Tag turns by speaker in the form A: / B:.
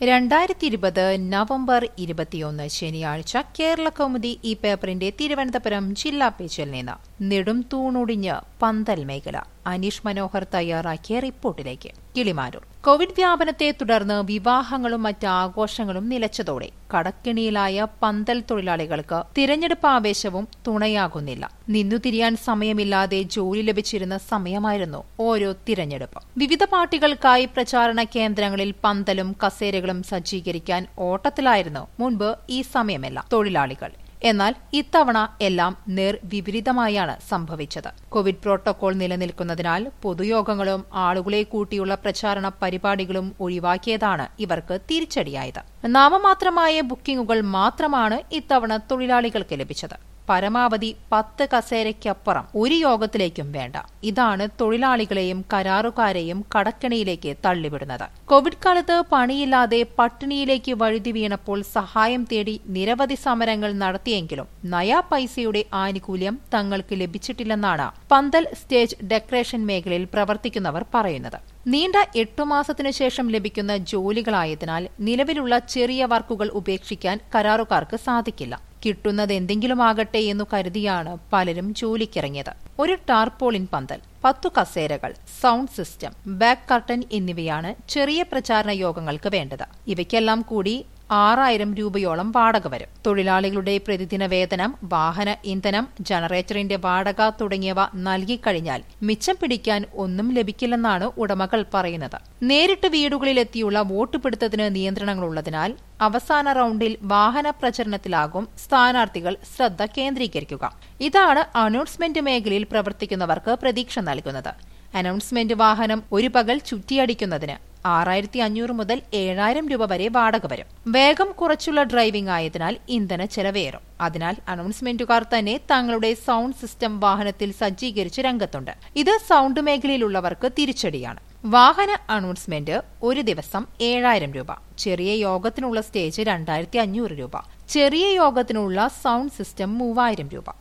A: രണ്ടായിരത്തി ഇരുപത് നവംബർ ഇരുപത്തിയൊന്ന് ശനിയാഴ്ച കേരള കൗമുദി ഈ പേപ്പറിന്റെ തിരുവനന്തപുരം ജില്ലാ പേജിൽ നിന്ന് നെടും തൂണൊടിഞ്ഞ് പന്തൽ മേഖല അനീഷ് മനോഹർ തയ്യാറാക്കിയ റിപ്പോർട്ടിലേക്ക് കിളിമാനൂർ കോവിഡ് വ്യാപനത്തെ തുടർന്ന് വിവാഹങ്ങളും മറ്റ് ആഘോഷങ്ങളും നിലച്ചതോടെ കടക്കിണിയിലായ പന്തൽ തൊഴിലാളികൾക്ക് തിരഞ്ഞെടുപ്പ് ആവേശവും തുണയാകുന്നില്ല നിന്നുതിരിയാൻ സമയമില്ലാതെ ജോലി ലഭിച്ചിരുന്ന സമയമായിരുന്നു ഓരോ തിരഞ്ഞെടുപ്പ് വിവിധ പാർട്ടികൾക്കായി പ്രചാരണ കേന്ദ്രങ്ങളിൽ പന്തലും കസേരകളും സജ്ജീകരിക്കാൻ ഓട്ടത്തിലായിരുന്നു മുൻപ് ഈ സമയമെല്ലാം തൊഴിലാളികൾ എന്നാൽ ഇത്തവണ എല്ലാം നേർ വിപരീതമായാണ് സംഭവിച്ചത് കോവിഡ് പ്രോട്ടോകോൾ നിലനിൽക്കുന്നതിനാൽ പൊതുയോഗങ്ങളും ആളുകളെ കൂട്ടിയുള്ള പ്രചാരണ പരിപാടികളും ഒഴിവാക്കിയതാണ് ഇവർക്ക് തിരിച്ചടിയായത് നാമമാത്രമായ ബുക്കിംഗുകൾ മാത്രമാണ് ഇത്തവണ തൊഴിലാളികൾക്ക് ലഭിച്ചത് പരമാവധി പത്ത് കസേരയ്ക്കപ്പുറം ഒരു യോഗത്തിലേക്കും വേണ്ട ഇതാണ് തൊഴിലാളികളെയും കരാറുകാരെയും കടക്കണിയിലേക്ക് തള്ളിവിടുന്നത് കോവിഡ് കാലത്ത് പണിയില്ലാതെ പട്ടിണിയിലേക്ക് വഴുതി വീണപ്പോൾ സഹായം തേടി നിരവധി സമരങ്ങൾ നടത്തിയെങ്കിലും നയാ പൈസയുടെ ആനുകൂല്യം തങ്ങൾക്ക് ലഭിച്ചിട്ടില്ലെന്നാണ് പന്തൽ സ്റ്റേജ് ഡെക്കറേഷൻ മേഖലയിൽ പ്രവർത്തിക്കുന്നവർ പറയുന്നത് നീണ്ട എട്ടു മാസത്തിനു ശേഷം ലഭിക്കുന്ന ജോലികളായതിനാൽ നിലവിലുള്ള ചെറിയ വർക്കുകൾ ഉപേക്ഷിക്കാൻ കരാറുകാർക്ക് സാധിക്കില്ല കിട്ടുന്നത് എന്തെങ്കിലുമാകട്ടെ എന്നു കരുതിയാണ് പലരും ജോലിക്കിറങ്ങിയത് ഒരു ടാർപോളിൻ പന്തൽ പത്തു കസേരകൾ സൗണ്ട് സിസ്റ്റം ബാക്ക് കർട്ടൻ എന്നിവയാണ് ചെറിയ പ്രചാരണ യോഗങ്ങൾക്ക് വേണ്ടത് ഇവയ്ക്കെല്ലാം കൂടി ആറായിരം രൂപയോളം വാടക വരും തൊഴിലാളികളുടെ പ്രതിദിന വേതനം വാഹന ഇന്ധനം ജനറേറ്ററിന്റെ വാടക തുടങ്ങിയവ നൽകിക്കഴിഞ്ഞാൽ മിച്ചം പിടിക്കാൻ ഒന്നും ലഭിക്കില്ലെന്നാണ് ഉടമകൾ പറയുന്നത് നേരിട്ട് വീടുകളിലെത്തിയുള്ള വോട്ട് പിടുത്തത്തിന് നിയന്ത്രണങ്ങളുള്ളതിനാൽ അവസാന റൌണ്ടിൽ വാഹന പ്രചരണത്തിലാകും സ്ഥാനാർത്ഥികൾ ശ്രദ്ധ കേന്ദ്രീകരിക്കുക ഇതാണ് അനൗൺസ്മെന്റ് മേഖലയിൽ പ്രവർത്തിക്കുന്നവർക്ക് പ്രതീക്ഷ നൽകുന്നത് അനൗൺസ്മെന്റ് വാഹനം ഒരു പകൽ ചുറ്റിയടിക്കുന്നതിന് ആറായിരത്തി അഞ്ഞൂറ് മുതൽ ഏഴായിരം രൂപ വരെ വാടക വരും വേഗം കുറച്ചുള്ള ഡ്രൈവിംഗ് ആയതിനാൽ ഇന്ധന ചെലവേറും അതിനാൽ അനൗൺസ്മെന്റുകാർ തന്നെ തങ്ങളുടെ സൗണ്ട് സിസ്റ്റം വാഹനത്തിൽ സജ്ജീകരിച്ച് രംഗത്തുണ്ട് ഇത് സൗണ്ട് മേഖലയിലുള്ളവർക്ക് തിരിച്ചടിയാണ് വാഹന അനൗൺസ്മെന്റ് ഒരു ദിവസം ഏഴായിരം രൂപ ചെറിയ യോഗത്തിനുള്ള സ്റ്റേജ് രണ്ടായിരത്തി അഞ്ഞൂറ് രൂപ ചെറിയ യോഗത്തിനുള്ള സൗണ്ട് സിസ്റ്റം മൂവായിരം രൂപ